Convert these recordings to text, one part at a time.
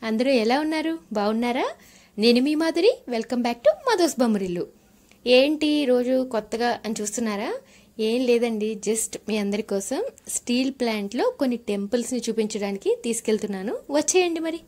అందరూ ఎలా ఉన్నారు బాగున్నారా నేను మీ Madhuri welcome back to Madhu's Bommarillu ఏంటి రోజు కొత్తగా అని చూస్తున్నారా ఏం లేదండి జస్ట్ మీ అందరి కోసం స్టీల్ ప్లాంట్లో కొన్ని టెంపుల్స్ని చూపించడానికి తీసుకెళ్తున్నాను వచ్చేయండి మరి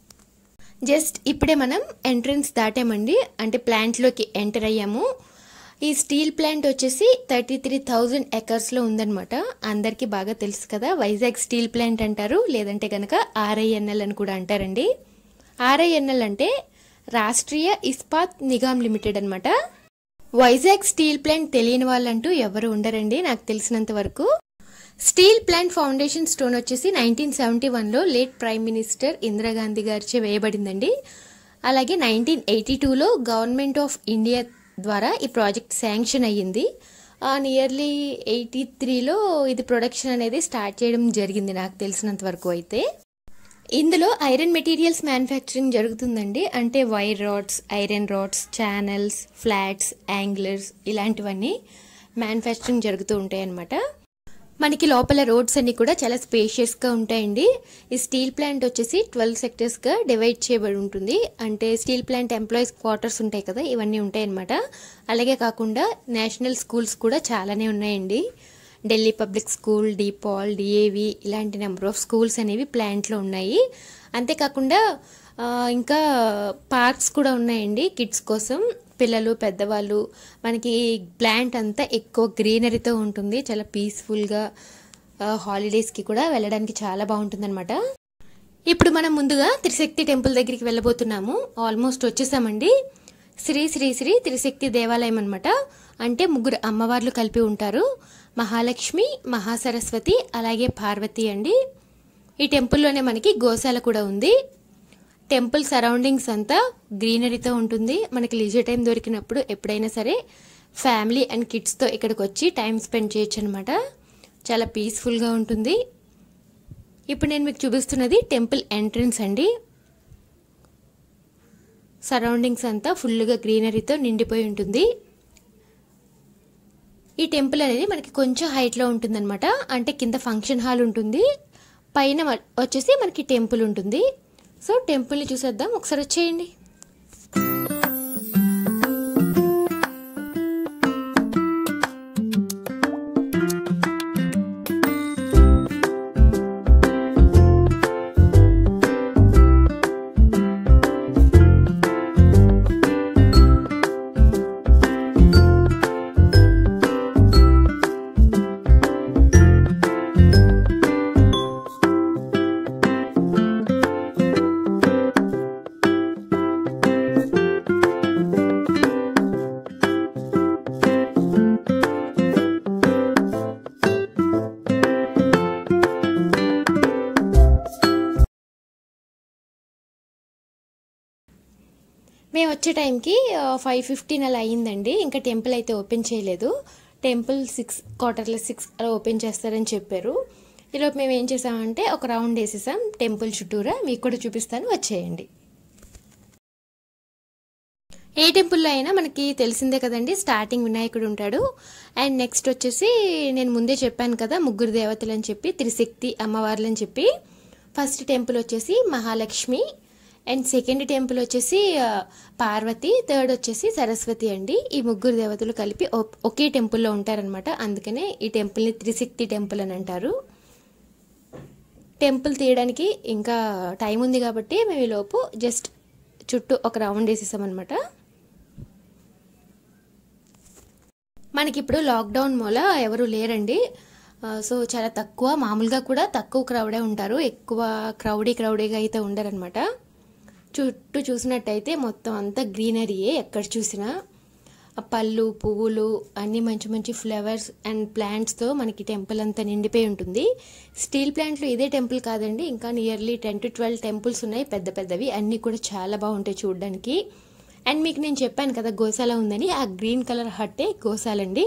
జస్ట్ ఇప్పుడే మనం ఎంట్రన్స్ దాటామండి అంటే ప్లాంట్లోకి ఎంటర్ అయ్యాము ఈ స్టీల్ ప్లాంట్ వచ్చేసి థర్టీ త్రీ థౌజండ్ ఎకర్స్లో ఉందన్నమాట అందరికీ బాగా తెలుసు కదా వైజాగ్ స్టీల్ ప్లాంట్ అంటారు లేదంటే కనుక ఆర్ఐఎన్ఎల్ అని కూడా అంటారండి ఆర్ఐఎన్ఎల్ అంటే రాష్ట్రీయ ఇస్పాత్ నిగమ్ లిమిటెడ్ అనమాట వైజాగ్ స్టీల్ ప్లాంట్ తెలియని వాళ్ళంటూ ఎవరు ఉండరండి నాకు తెలిసినంత వరకు స్టీల్ ప్లాంట్ ఫౌండేషన్ స్టోన్ వచ్చేసి నైన్టీన్ సెవెంటీ వన్లో లేట్ ప్రైమ్ మినిస్టర్ ఇందిరాగాంధీ గారిచే వేయబడిందండి అలాగే నైన్టీన్ ఎయిటీ టూలో గవర్నమెంట్ ఆఫ్ ఇండియా ద్వారా ఈ ప్రాజెక్ట్ శాంక్షన్ అయ్యింది నియర్లీ ఎయిటీ త్రీలో ఇది ప్రొడక్షన్ అనేది స్టార్ట్ చేయడం జరిగింది నాకు తెలిసినంత వరకు అయితే ఇందులో ఐరన్ మెటీరియల్స్ మ్యానుఫ్యాక్చరింగ్ జరుగుతుందండి అంటే wire rods iron rods channels flats anglers ఇలాంటివన్నీ మ్యానుఫ్యాక్చరింగ్ జరుగుతూ ఉంటాయి అన్నమాట మనకి లోపల రోడ్స్ అన్ని కూడా చాలా స్పేషియస్గా ఉంటాయండి ఈ స్టీల్ ప్లాంట్ వచ్చేసి ట్వెల్వ్ సెక్టర్స్గా డివైడ్ చేయబడి ఉంటుంది అంటే స్టీల్ ప్లాంట్ ఎంప్లాయీస్ క్వార్టర్స్ ఉంటాయి కదా ఇవన్నీ ఉంటాయి అన్నమాట అలాగే కాకుండా నేషనల్ స్కూల్స్ కూడా చాలానే ఉన్నాయండి Delhi public school DePaul DAV ఇలాంటి నెంబర్ ఆఫ్ స్కూల్స్ అనేవి ప్లాంట్లో ఉన్నాయి అంతేకాకుండా ఇంకా పార్క్స్ కూడా ఉన్నాయండి కిడ్స్ కోసం పిల్లలు పెద్దవాళ్ళు మనకి ప్లాంట్ అంతా ఎక్కువ గ్రీనరీతో ఉంటుంది చాలా పీస్ఫుల్గా హాలిడేస్కి కూడా వెళ్ళడానికి చాలా బాగుంటుందన్నమాట ఇప్పుడు మనం ముందుగా త్రిశక్తి టెంపుల్ దగ్గరికి వెళ్ళబోతున్నాము ఆల్మోస్ట్ వచ్చేసామండి శ్రీ శ్రీ శ్రీ త్రిశక్తి దేవాలయం అనమాట అంటే ముగ్గురు అమ్మవార్లు కలిపి ఉంటారు మహాలక్ష్మి మహాసరస్వతి అలాగే పార్వతి అండి ఈ టెంపుల్లోనే మనకి గోశాల కూడా ఉంది టెంపుల్ సరౌండింగ్స్ అంతా గ్రీనరీతో ఉంటుంది మనకి లీజర్ టైం దొరికినప్పుడు ఎప్పుడైనా సరే ఫ్యామిలీ అండ్ కిడ్స్తో ఇక్కడికి వచ్చి టైం స్పెండ్ చేయొచ్చు అనమాట చాలా పీస్ఫుల్గా ఉంటుంది ఇప్పుడు నేను మీకు చూపిస్తున్నది టెంపుల్ ఎంట్రన్స్ అండి సరౌండింగ్స్ అంతా ఫుల్గా గ్రీనరీతో నిండిపోయి ఉంటుంది ఈ టెంపుల్ అనేది మనకి కొంచెం హైట్లో ఉంటుందన్నమాట అంటే కింద ఫంక్షన్ హాల్ ఉంటుంది పైన వచ్చేసి మనకి టెంపుల్ ఉంటుంది సో టెంపుల్ని చూసేద్దాం ఒకసారి వచ్చేయండి మేము వచ్చే టైంకి ఫైవ్ ఫిఫ్టీన్ అలా అయ్యిందండి ఇంకా టెంపుల్ అయితే ఓపెన్ చేయలేదు టెంపుల్ సిక్స్ క్వార్టర్ల సిక్స్ అలా ఓపెన్ చేస్తారని చెప్పారు ఈలోపు మేము ఏం చేసామంటే ఒక రౌండ్ వేసేసాం టెంపుల్ చుట్టూరా మీకు కూడా చూపిస్తాను వచ్చేయండి ఏ టెంపుల్లో అయినా మనకి తెలిసిందే కదండి స్టార్టింగ్ వినాయకుడు ఉంటాడు అండ్ నెక్స్ట్ వచ్చేసి నేను ముందే చెప్పాను కదా ముగ్గురు దేవతలు అని చెప్పి త్రిశక్తి అమ్మవార్లు అని చెప్పి ఫస్ట్ టెంపుల్ వచ్చేసి మహాలక్ష్మి అండ్ సెకండ్ టెంపుల్ వచ్చేసి పార్వతి థర్డ్ వచ్చేసి సరస్వతి అండి ఈ ముగ్గురు దేవతలు కలిపి ఒకే టెంపుల్లో ఉంటారనమాట అందుకనే ఈ టెంపుల్ని త్రిశక్తి టెంపుల్ అని అంటారు టెంపుల్ తీయడానికి ఇంకా టైం ఉంది కాబట్టి మేము ఈలోపు జస్ట్ చుట్టూ ఒక రౌండ్ వేసేసామన్నమాట మనకి ఇప్పుడు లాక్డౌన్ మూల ఎవరు లేరండి సో చాలా తక్కువ మామూలుగా కూడా తక్కువ క్రౌడే ఉంటారు ఎక్కువ క్రౌడీ క్రౌడీగా అయితే ఉండరనమాట చుట్టూ చూసినట్టయితే మొత్తం అంతా గ్రీనరీయే ఎక్కడ చూసినా పళ్ళు పువ్వులు అన్ని మంచి మంచి ఫ్లవర్స్ అండ్ ప్లాంట్స్తో మనకి టెంపుల్ అంతా నిండిపోయి ఉంటుంది స్టీల్ ప్లాంట్లు ఇదే టెంపుల్ కాదండి ఇంకా nearly ten to twelve temples ఉన్నాయి పెద్ద పెద్దవి అన్నీ కూడా చాలా బాగుంటాయి చూడడానికి అండ్ మీకు నేను చెప్పాను కదా గోశాల ఉందని ఆ గ్రీన్ కలర్ హట్టే గోశాల అండి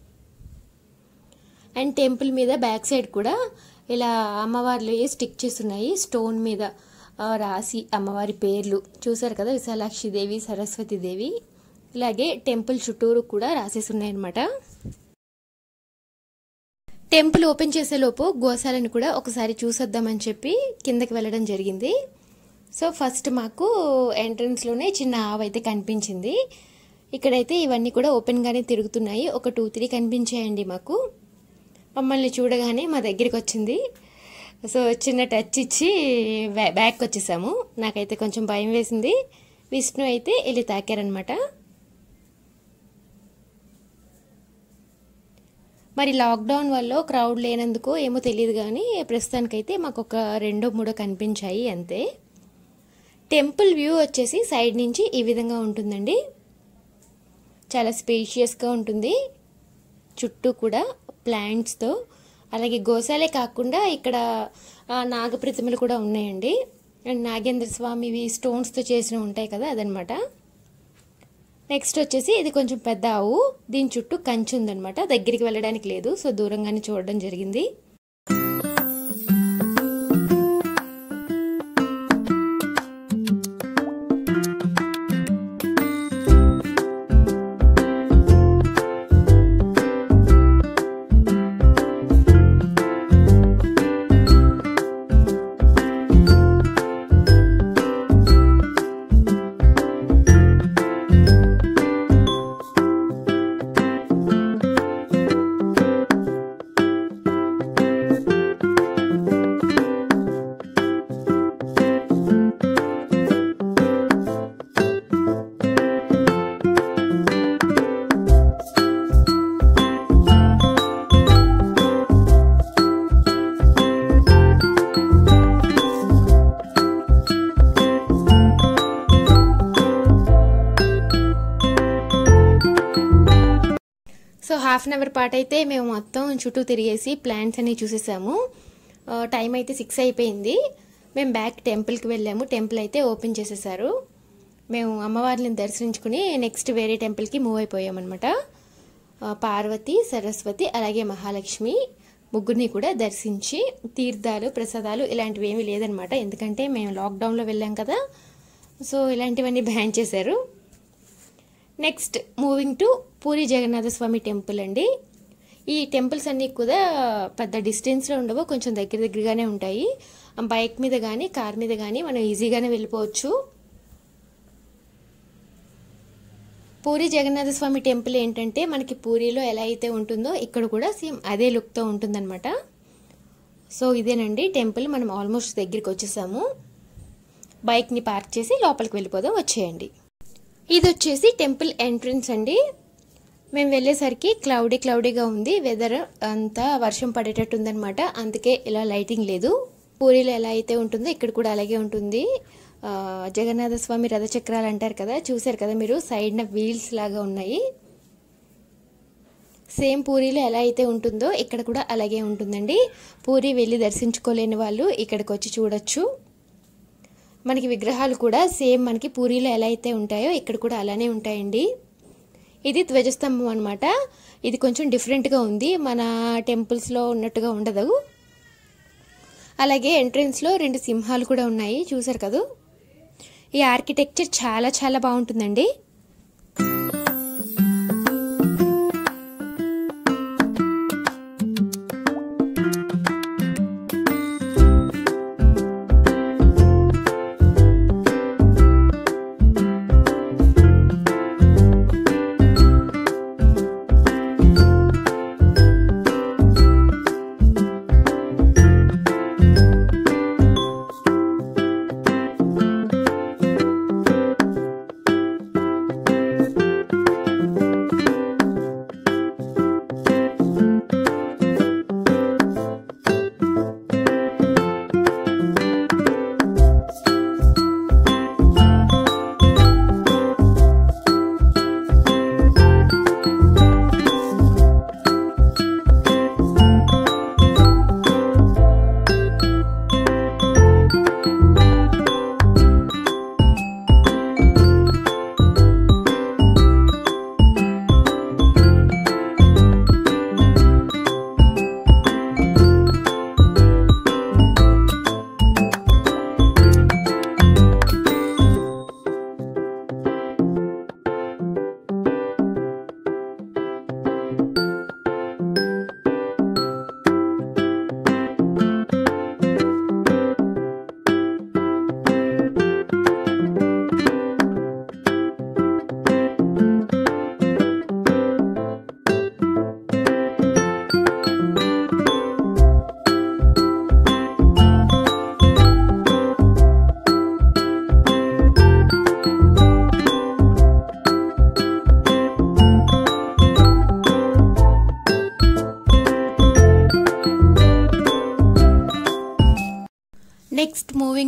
అండ్ టెంపుల్ మీద బ్యాక్ సైడ్ కూడా ఇలా అమ్మవార్లు స్టిక్ చేస్తున్నాయి స్టోన్ మీద రాసి అమ్మవారి పేర్లు చూసారు కదా విశాలాక్షి దేవి సరస్వతి దేవి ఇలాగే టెంపుల్ చుట్టూరు కూడా రాసేసి ఉన్నాయన్నమాట టెంపుల్ ఓపెన్ చేసేలోపు గోశాలను కూడా ఒకసారి చూసొద్దామని చెప్పి కిందకి వెళ్ళడం జరిగింది సో ఫస్ట్ మాకు ఎంట్రన్స్లోనే చిన్న ఆవు అయితే కనిపించింది ఇక్కడైతే ఇవన్నీ కూడా ఓపెన్గానే తిరుగుతున్నాయి ఒక టూ త్రీ కనిపించాయండి మాకు మమ్మల్ని చూడగానే మా దగ్గరికి వచ్చింది సో చిన్న టచ్ ఇచ్చి బ్యా బ్యాక్ వచ్చేసాము నాకైతే కొంచెం భయం వేసింది విష్ణు అయితే వెళ్ళి తాకారనమాట మరి లాక్డౌన్ వల్ల క్రౌడ్ లేనందుకు ఏమో తెలియదు కానీ ప్రస్తుతానికైతే మాకు ఒక రెండో మూడో కనిపించాయి అంతే టెంపుల్ వ్యూ వచ్చేసి సైడ్ నుంచి ఈ విధంగా ఉంటుందండి చాలా స్పేషియస్గా ఉంటుంది చుట్టూ కూడా ప్లాంట్స్తో అలాగే గోశాలే కాకుండా ఇక్కడ నాగప్రతిమలు కూడా ఉన్నాయండి అండ్ నాగేంద్ర స్వామివి స్టోన్స్తో చేసినవి ఉంటాయి కదా అదనమాట నెక్స్ట్ వచ్చేసి ఇది కొంచెం పెద్ద ఆవు దీని చుట్టూ కంచి ఉందనమాట దగ్గరికి వెళ్ళడానికి లేదు సో దూరంగానే చూడడం జరిగింది సో హాఫ్ అన్ అవర్ పాటు అయితే మేము మొత్తం చుట్టూ తిరిగేసి ప్లాంట్స్ అన్ని చూసేసాము ఆ, టైం అయితే సిక్స్ అయిపోయింది మేము బ్యాక్ టెంపుల్కి వెళ్ళాము టెంపుల్ అయితే ఓపెన్ చేసేసారు మేము అమ్మవారిని దర్శించుకుని నెక్స్ట్ వేరే టెంపుల్కి మూవ్ అయిపోయామన్నమాట ఆ, పార్వతి సరస్వతి అలాగే మహాలక్ష్మి ముగ్గురిని కూడా దర్శించి తీర్థాలు ప్రసాదాలు ఇలాంటివి ఏమీ లేదనమాట ఎందుకంటే మేము లాక్డౌన్లో వెళ్ళాం కదా సో ఇలాంటివన్నీ బ్యాన్ చేశారు next moving to Puri Jagannatha Swami temple అండి ఈ టెంపుల్స్ అన్నీ కూడా పెద్ద డిస్టెన్స్లో ఉండవు కొంచెం దగ్గర దగ్గరగానే ఉంటాయి బైక్ మీద కానీ కార్ మీద కానీ మనం ఈజీగానే వెళ్ళిపోవచ్చు పూరి జగన్నాథ స్వామి టెంపుల్ ఏంటంటే మనకి పూరిలో ఎలా అయితే ఉంటుందో ఇక్కడ కూడా సేమ్ అదే లుక్తో ఉంటుందన్నమాట సో ఇదేనండి టెంపుల్ మనం ఆల్మోస్ట్ దగ్గరికి వచ్చేసాము బైక్ని పార్క్ చేసి లోపలికి వెళ్ళిపోదాం వచ్చేయండి ఇది వచ్చేసి టెంపుల్ ఎంట్రన్స్ అండి మేము వెళ్ళేసరికి క్లౌడీ క్లౌడీగా ఉంది వెదర్ అంతా వర్షం పడేటట్టు ఉందన్నమాట అందుకే ఇలా లైటింగ్ లేదు పూరిలో ఎలా అయితే ఉంటుందో ఇక్కడ కూడా అలాగే ఉంటుంది ఆ, జగన్నాథ స్వామి రథచక్రాలు అంటారు కదా చూసారు కదా మీరు సైడ్న వీల్స్ లాగా ఉన్నాయి సేమ్ పూరిలో ఎలా అయితే ఉంటుందో ఇక్కడ కూడా అలాగే ఉంటుందండి పూరి వెళ్ళి దర్శించుకోలేని వాళ్ళు ఇక్కడికి వచ్చి చూడొచ్చు మనకి విగ్రహాలు కూడా సేమ్ మనకి పూరిలో ఎలా అయితే ఉంటాయో ఇక్కడ కూడా అలానే ఉంటాయండి ఇది ధ్వజస్తంభం అనమాట ఇది కొంచెం డిఫరెంట్గా ఉంది మన టెంపుల్స్లో ఉన్నట్టుగా ఉండదు అలాగే ఎంట్రన్స్లో రెండు సింహాలు కూడా ఉన్నాయి చూసారు కదా ఈ ఆర్కిటెక్చర్ చాలా చాలా బాగుంటుందండి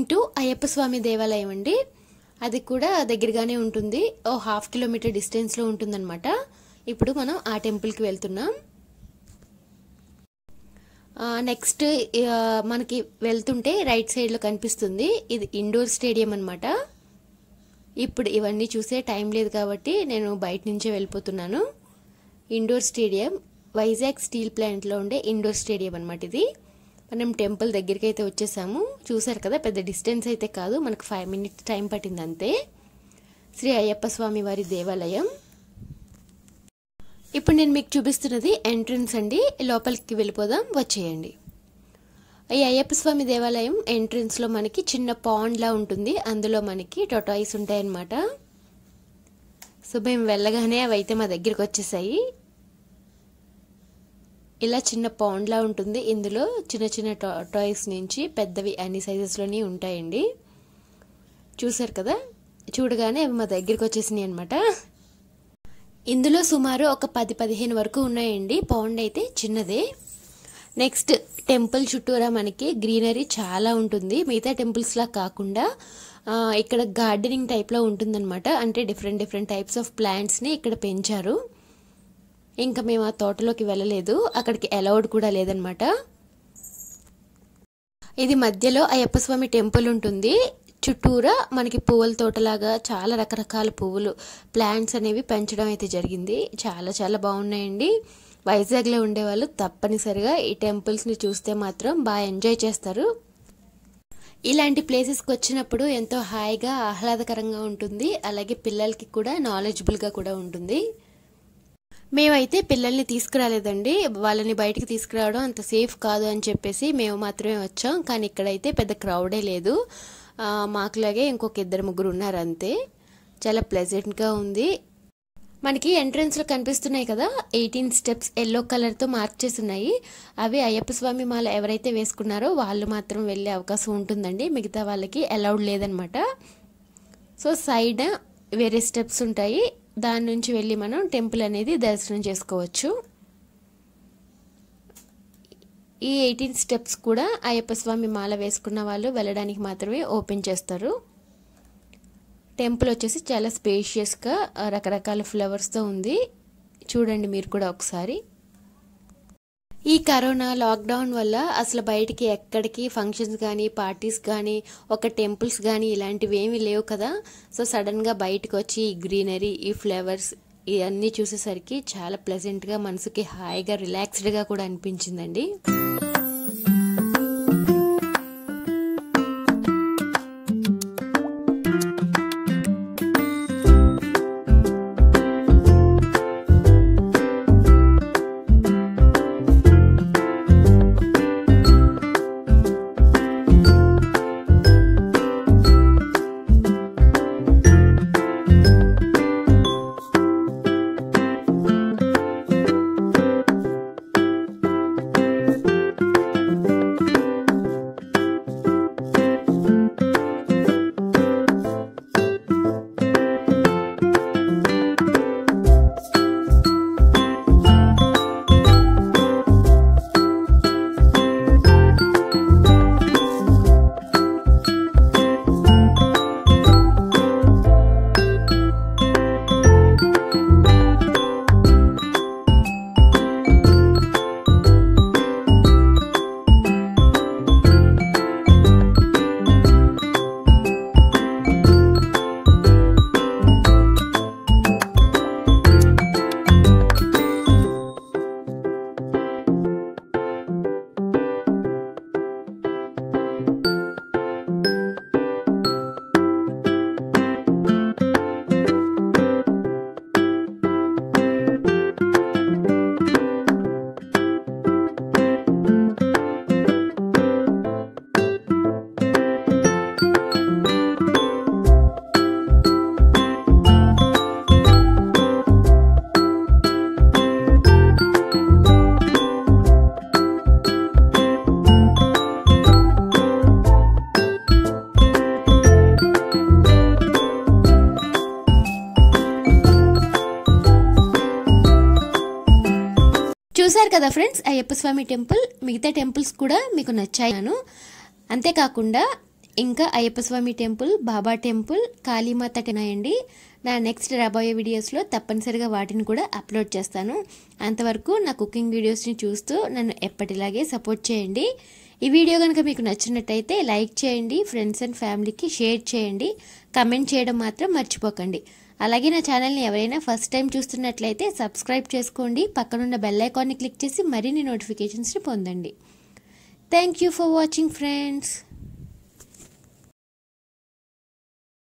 టు అయ్యప్ప స్వామి దేవాలయం అండి అది కూడా దగ్గరగానే ఉంటుంది ఓ హాఫ్ కిలోమీటర్ డిస్టెన్స్లో ఉంటుందన్నమాట ఇప్పుడు మనం ఆ టెంపుల్కి వెళ్తున్నాం నెక్స్ట్ మనకి వెళ్తుంటే రైట్ సైడ్లో కనిపిస్తుంది ఇది ఇండోర్ స్టేడియం అనమాట ఇప్పుడు ఇవన్నీ చూసే టైం లేదు కాబట్టి నేను బయట నుంచే వెళ్ళిపోతున్నాను ఇండోర్ స్టేడియం వైజాగ్ స్టీల్ ప్లాంట్లో ఉండే ఇండోర్ స్టేడియం అనమాట ఇది మనం టెంపుల్ దగ్గరికి అయితే వచ్చేసాము చూసారు కదా పెద్ద డిస్టెన్స్ అయితే కాదు మనకు ఫైవ్ మినిట్స్ టైం పట్టింది అంతే శ్రీ అయ్యప్ప స్వామి వారి దేవాలయం ఇప్పుడు నేను మీకు చూపిస్తున్నది ఎంట్రన్స్ అండి లోపలికి వెళ్ళిపోదాం వచ్చేయండి ఈ అయ్యప్ప స్వామి దేవాలయం ఎంట్రన్స్లో మనకి చిన్న పాండ్లా ఉంటుంది అందులో మనకి టొటాయిస్ ఉంటాయన్నమాట సో మేము వెళ్ళగానే అవి అయితే మా దగ్గరికి వచ్చేసాయి ఇలా చిన్న పాండ్లా ఉంటుంది ఇందులో చిన్న చిన్న టాయ్స్ నుంచి పెద్దవి అన్ని సైజెస్లోనే ఉంటాయండి చూసారు కదా చూడగానే అవి మా దగ్గరికి వచ్చేసినాయి అనమాట ఇందులో సుమారు ఒక పది పదిహేను వరకు ఉన్నాయండి పౌండ్ అయితే చిన్నదే నెక్స్ట్ టెంపుల్ చుట్టూరా మనకి గ్రీనరీ చాలా ఉంటుంది మిగతా టెంపుల్స్లా కాకుండా ఇక్కడ గార్డెనింగ్ టైప్లో ఉంటుందన్నమాట అంటే డిఫరెంట్ డిఫరెంట్ టైప్స్ ఆఫ్ ప్లాంట్స్ని ఇక్కడ పెంచారు ఇంకా మేము ఆ తోటలోకి వెళ్ళలేదు అక్కడికి అలౌడ్ కూడా లేదనమాట ఇది మధ్యలో అయ్యప్ప స్వామి టెంపుల్ ఉంటుంది చుట్టూరా మనకి పువ్వుల తోటలాగా చాలా రకరకాల పువ్వులు ప్లాంట్స్ అనేవి పెంచడం అయితే జరిగింది చాలా చాలా బాగున్నాయండి వైజాగ్లో ఉండేవాళ్ళు తప్పనిసరిగా ఈ టెంపుల్స్ని చూస్తే మాత్రం బాగా ఎంజాయ్ చేస్తారు ఇలాంటి ప్లేసెస్కి వచ్చినప్పుడు ఎంతో హాయిగా ఆహ్లాదకరంగా ఉంటుంది అలాగే పిల్లలకి కూడా నాలెడ్జబుల్గా కూడా ఉంటుంది మేమైతే పిల్లల్ని తీసుకురాలేదండి వాళ్ళని బయటికి తీసుకురావడం అంత సేఫ్ కాదు అని చెప్పేసి మేము మాత్రమే వచ్చాం కానీ ఇక్కడైతే పెద్ద క్రౌడే లేదు మాకులాగే ఇంకొక ఇద్దరు ముగ్గురు ఉన్నారు అంతే చాలా ప్లెజెంట్గా ఉంది మనకి ఎంట్రన్స్లో కనిపిస్తున్నాయి కదా ఎయిటీన్ స్టెప్స్ ఎల్లో కలర్తో మార్క్ చేసి ఉన్నాయి అవి అయ్యప్ప స్వామి మాల ఎవరైతే వేసుకున్నారో వాళ్ళు మాత్రం వెళ్ళే అవకాశం ఉంటుందండి మిగతా వాళ్ళకి అలౌడ్ లేదనమాట సో సైడ్ వేరే స్టెప్స్ ఉంటాయి దాని నుంచి వెళ్ళి మనం టెంపుల్ అనేది దర్శనం చేసుకోవచ్చు ఈ ఎయిటీన్ స్టెప్స్ కూడా అయ్యప్ప స్వామి మాల వేసుకున్న వాళ్ళు వెళ్ళడానికి మాత్రమే ఓపెన్ చేస్తారు టెంపుల్ వచ్చేసి చాలా స్పేషియస్గా రకరకాల ఫ్లవర్స్తో ఉంది చూడండి మీరు కూడా ఒకసారి ఈ కరోనా లాక్డౌన్ వల్ల అసలు బయటికి ఎక్కడికి ఫంక్షన్స్ కానీ పార్టీస్ కానీ ఒక టెంపుల్స్ కానీ ఇలాంటివి ఏమీ లేవు కదా సో సడన్గా బయటకు వచ్చి ఈ గ్రీనరీ ఈ ఫ్లవర్స్ ఇవన్నీ చూసేసరికి చాలా ప్లెజెంట్గా మనసుకి హాయిగా రిలాక్స్డ్గా కూడా అనిపించిందండి చూసారు కదా ఫ్రెండ్స్ అయ్యప్ప స్వామి టెంపుల్ మిగతా టెంపుల్స్ కూడా మీకు నచ్చాను అంతేకాకుండా ఇంకా అయ్యప్ప స్వామి టెంపుల్ బాబా టెంపుల్ కాళీమాత ఉన్నాయండి నా నెక్స్ట్ రాబోయే వీడియోస్లో తప్పనిసరిగా వాటిని కూడా అప్లోడ్ చేస్తాను అంతవరకు నా కుకింగ్ వీడియోస్ని చూస్తూ నన్ను ఎప్పటిలాగే సపోర్ట్ చేయండి ఈ వీడియో కనుక మీకు నచ్చినట్టయితే లైక్ చేయండి ఫ్రెండ్స్ అండ్ ఫ్యామిలీకి షేర్ చేయండి కమెంట్ చేయడం మాత్రం మర్చిపోకండి అలాగే నా ఛానల్ని ఎవరైనా ఫస్ట్ టైం చూస్తున్నట్లయితే సబ్స్క్రైబ్ చేసుకోండి పక్కనున్న బెల్ ఐకాన్ని క్లిక్ చేసి మరిన్ని నోటిఫికేషన్స్ని పొందండి thank you for watching friends